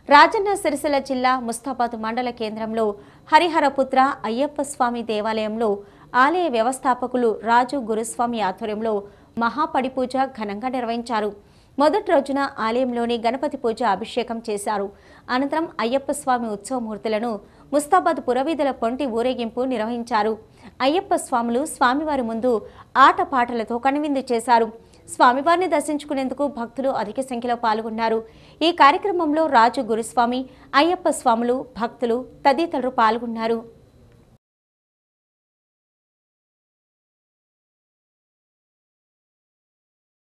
రాజన్న సిరిసిల్ల జిల్లా ముస్తాబాద్ మండల కేంద్రంలో హరిహరపుత్ర అయ్యప్ప స్వామి దేవాలయంలో ఆలయ వ్యవస్థాపకులు రాజు గురుస్వామి ఆధ్వర్యంలో మహాపడి పూజ ఘనంగా నిర్వహించారు మొదటి రోజున ఆలయంలోని గణపతి పూజ అభిషేకం చేశారు అనంతరం అయ్యప్ప స్వామి ఉత్సవమూర్తులను ముస్తాబాద్ పురవీధుల పొంటి ఊరేగింపు నిర్వహించారు అయ్యప్ప స్వాములు స్వామివారి ముందు ఆటపాటలతో కనువిందు చేశారు స్వామివారిని దర్శించుకునేందుకు భక్తులు అధిక సంఖ్యలో పాల్గొన్నారు ఈ కార్యక్రమంలో రాజు గురుస్వామి అయ్యప్ప స్వాములు భక్తులు తదితరులు పాల్గొన్నారు